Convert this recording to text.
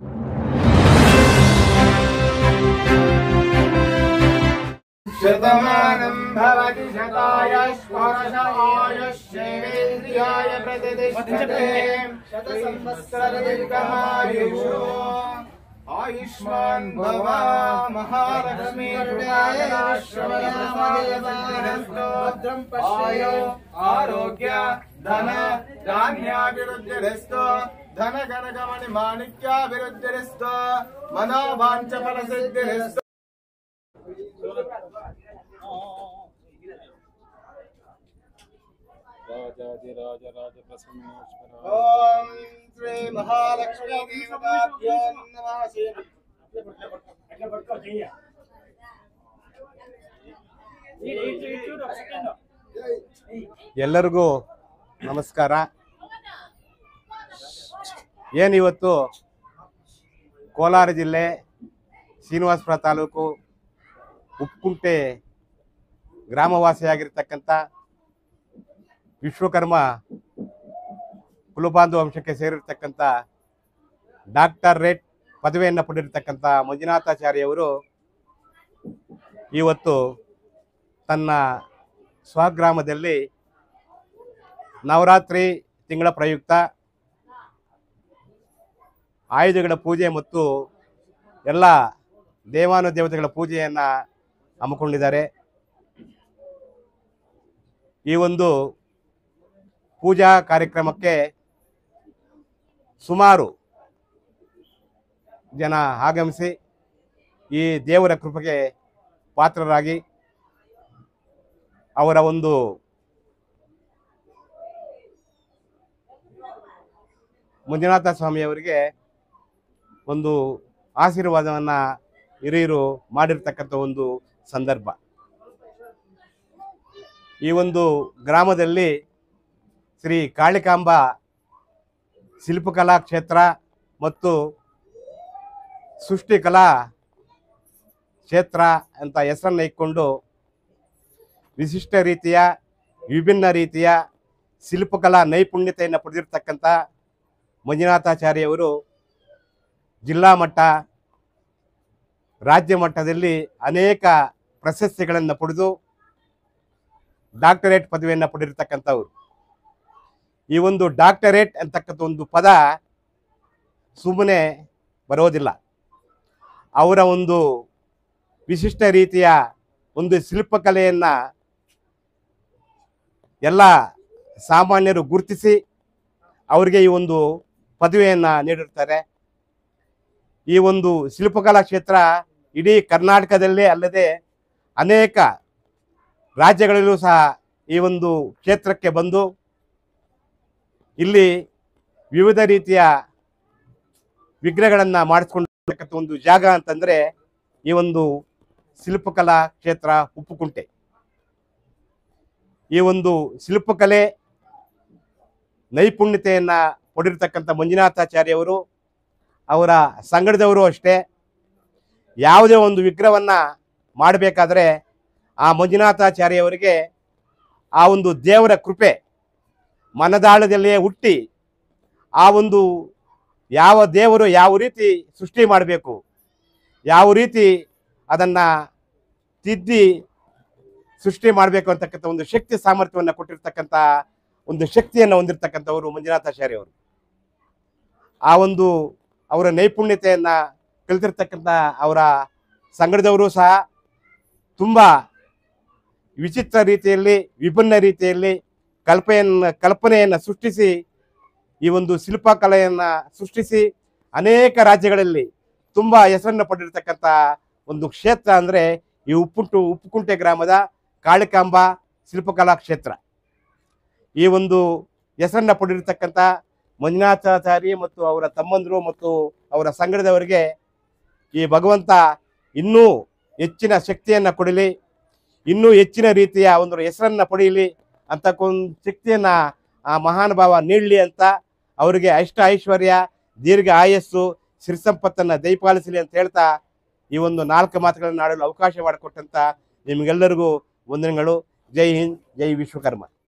शतमानं भवति शतायुष्वर्ष आयुष्येवेन्द्रियाय प्रतिष्ठते शतसंवत्सरदीर्घमायुषो आयुष्मान् भव महालक्ष्मी आयो आरोग्य धन धान्याभिवृद्धिरस्तु धन गणगमनि माणिक्याभिवृद्धिरस्तु मनोवाञ्च फलसिद्धिरस्तु राजाधिराज राज प्रसन्नेश्वर ओम श्री महालक्ष्मी देवताभ्यो नमः श्री ಎಲ್ಲರಿಗೂ ನಮಸ್ಕಾರ ಏನಿವತ್ತು ಕೋಲಾರ ಜಿಲ್ಲೆ ಶ್ರೀನಿವಾಸಪುರ ತಾಲೂಕು ಉಪ್ಪುಕುಂಟೆ ಗ್ರಾಮವಾಸಿಯಾಗಿರ್ತಕ್ಕಂಥ ವಿಶ್ವಕರ್ಮ ಕುಲಬಾಂಧು ವಂಶಕ್ಕೆ ಸೇರಿರ್ತಕ್ಕಂಥ ಡಾಕ್ಟರ್ ರೇಟ್ ಪದವಿಯನ್ನು ಪಡೆದಿರ್ತಕ್ಕಂಥ ಮಂಜುನಾಥಾಚಾರ್ಯವರು ಇವತ್ತು ತನ್ನ ಸ್ವಗ್ರಾಮದಲ್ಲಿ ನವರಾತ್ರಿ ತಿಂಗಳ ಪ್ರಯುಕ್ತ ಆಯುಧಗಳ ಪೂಜೆ ಮತ್ತು ಎಲ್ಲ ದೇವಾನುದೇವತೆಗಳ ಪೂಜೆಯನ್ನು ಹಮ್ಮಿಕೊಂಡಿದ್ದಾರೆ ಈ ಒಂದು ಪೂಜಾ ಕಾರ್ಯಕ್ರಮಕ್ಕೆ ಸುಮಾರು ಜನ ಆಗಮಿಸಿ ಈ ದೇವರ ಕೃಪೆಗೆ ಪಾತ್ರರಾಗಿ ಅವರ ಒಂದು ಮಂಜುನಾಥ ಸ್ವಾಮಿಯವರಿಗೆ ಒಂದು ಆಶೀರ್ವಾದವನ್ನು ಹಿರಿಯರು ಮಾಡಿರ್ತಕ್ಕಂಥ ಒಂದು ಸಂದರ್ಭ ಈ ಒಂದು ಗ್ರಾಮದಲ್ಲಿ ಶ್ರೀ ಕಾಳಿಕಾಂಬ ಶಿಲ್ಪಕಲಾ ಕ್ಷೇತ್ರ ಮತ್ತು ಸೃಷ್ಟಿಕಲಾ ಕ್ಷೇತ್ರ ಅಂತ ಹೆಸರನ್ನು ಇಟ್ಕೊಂಡು ವಿಶಿಷ್ಟ ರೀತಿಯ ವಿಭಿನ್ನ ರೀತಿಯ ಶಿಲ್ಪಕಲಾ ನೈಪುಣ್ಯತೆಯನ್ನು ಪಡೆದಿರ್ತಕ್ಕಂಥ ಮಂಜುನಾಥಾಚಾರ್ಯವರು ಜಿಲ್ಲಾ ಮಟ್ಟ ರಾಜ್ಯ ಮಟ್ಟದಲ್ಲಿ ಅನೇಕ ಪ್ರಶಸ್ತಿಗಳನ್ನು ಪಡೆದು ಡಾಕ್ಟರೇಟ್ ಪದವಿಯನ್ನು ಪಡೆದಿರ್ತಕ್ಕಂಥವ್ರು ಈ ಒಂದು ಡಾಕ್ಟರೇಟ್ ಅಂತಕ್ಕಂಥ ಒಂದು ಪದ ಸುಮ್ಮನೆ ಬರೋದಿಲ್ಲ ಅವರ ಒಂದು ವಿಶಿಷ್ಟ ರೀತಿಯ ಒಂದು ಶಿಲ್ಪಕಲೆಯನ್ನು ಎಲ್ಲ ಸಾಮಾನ್ಯರು ಗುರುತಿಸಿ ಅವರಿಗೆ ಈ ಒಂದು ಪದವಿಯನ್ನು ನೀಡಿರ್ತಾರೆ ಈ ಒಂದು ಶಿಲ್ಪಕಲಾ ಕ್ಷೇತ್ರ ಇಡೀ ಕರ್ನಾಟಕದಲ್ಲೇ ಅಲ್ಲದೆ ಅನೇಕ ರಾಜ್ಯಗಳಲ್ಲೂ ಸಹ ಈ ಒಂದು ಕ್ಷೇತ್ರಕ್ಕೆ ಬಂದು ಇಲ್ಲಿ ವಿವಿಧ ರೀತಿಯ ವಿಗ್ರಹಗಳನ್ನು ಮಾಡಿಸ್ಕೊಂಡಿರ್ತಕ್ಕಂಥ ಒಂದು ಜಾಗ ಅಂತಂದರೆ ಈ ಒಂದು ಶಿಲ್ಪಕಲಾ ಕ್ಷೇತ್ರ ಉಪ್ಪುಕುಂಟೆ ಈ ಒಂದು ಶಿಲ್ಪಕಲೆ ನೈಪುಣ್ಯತೆಯನ್ನು ಪಡೆದಿರ್ತಕ್ಕಂಥ ಮಂಜುನಾಥಾಚಾರ್ಯವರು ಅವರ ಸಂಗಡದವರು ಅಷ್ಟೇ ಯಾವುದೇ ಒಂದು ವಿಗ್ರಹವನ್ನು ಮಾಡಬೇಕಾದ್ರೆ ಆ ಮಂಜುನಾಥಾಚಾರ್ಯವರಿಗೆ ಆ ಒಂದು ದೇವರ ಕೃಪೆ ಮನದಾಳದಲ್ಲಿಯೇ ಹುಟ್ಟಿ ಆ ಒಂದು ಯಾವ ದೇವರು ಯಾವ ರೀತಿ ಸೃಷ್ಟಿ ಮಾಡಬೇಕು ಯಾವ ರೀತಿ ಅದನ್ನು ತಿದ್ದಿ ಸೃಷ್ಟಿ ಮಾಡಬೇಕು ಅಂತಕ್ಕಂಥ ಒಂದು ಶಕ್ತಿ ಸಾಮರ್ಥ್ಯವನ್ನು ಕೊಟ್ಟಿರ್ತಕ್ಕಂಥ ಒಂದು ಶಕ್ತಿಯನ್ನು ಹೊಂದಿರತಕ್ಕಂಥವರು ಮಂಜುನಾಥಾಚಾರ್ಯವರು ಆ ಒಂದು ಅವರ ನೈಪುಣ್ಯತೆಯನ್ನು ಕಲಿತಿರ್ತಕ್ಕಂಥ ಅವರ ಸಂಗಡದವರು ಸಹ ತುಂಬ ವಿಚಿತ್ರ ರೀತಿಯಲ್ಲಿ ವಿಭಿನ್ನ ರೀತಿಯಲ್ಲಿ ಕಲ್ಪೆಯನ್ನು ಕಲ್ಪನೆಯನ್ನು ಸೃಷ್ಟಿಸಿ ಈ ಒಂದು ಶಿಲ್ಪಕಲೆಯನ್ನು ಸೃಷ್ಟಿಸಿ ಅನೇಕ ರಾಜ್ಯಗಳಲ್ಲಿ ತುಂಬ ಹೆಸರನ್ನು ಪಡೆದಿರ್ತಕ್ಕಂಥ ಒಂದು ಕ್ಷೇತ್ರ ಅಂದರೆ ಈ ಉಪ್ಪುಂಟು ಉಪ್ಪುಕುಂಟೆ ಗ್ರಾಮದ ಕಾಳಿಕಾಂಬ ಶಿಲ್ಪಕಲಾ ಕ್ಷೇತ್ರ ಈ ಒಂದು ಹೆಸರನ್ನು ಪಡೆದಿರ್ತಕ್ಕಂಥ ಮಂಜುನಾಥಾಚಾರಿ ಮತ್ತು ಅವರ ತಮ್ಮಂದರು ಮತ್ತು ಅವರ ಸಂಗಡದವರಿಗೆ ಈ ಭಗವಂತ ಇನ್ನೂ ಹೆಚ್ಚಿನ ಶಕ್ತಿಯನ್ನು ಕೊಡಲಿ ಇನ್ನೂ ಹೆಚ್ಚಿನ ರೀತಿಯ ಒಂದು ಹೆಸರನ್ನು ಪಡೆಯಲಿ ಅಂತಕ್ಕೊಂದು ಶಕ್ತಿಯನ್ನು ಆ ಮಹಾನುಭಾವ ನೀಡಲಿ ಅಂತ ಅವರಿಗೆ ಅಷ್ಟ ಐಶ್ವರ್ಯ ದೀರ್ಘ ಆಯಸ್ಸು ಸಿರಿಸಂಪತ್ತನ್ನು ದಯಪಾಲಿಸಲಿ ಅಂತ ಹೇಳ್ತಾ ಈ ಒಂದು ನಾಲ್ಕು ಮಾತುಗಳನ್ನು ಆಡಲು ಅವಕಾಶ ಮಾಡಿಕೊಟ್ಟಂತ ನಿಮಗೆಲ್ಲರಿಗೂ ವಂದನೆಗಳು ಜೈ ಹಿಂದ್ ಜೈ ವಿಶ್ವಕರ್ಮ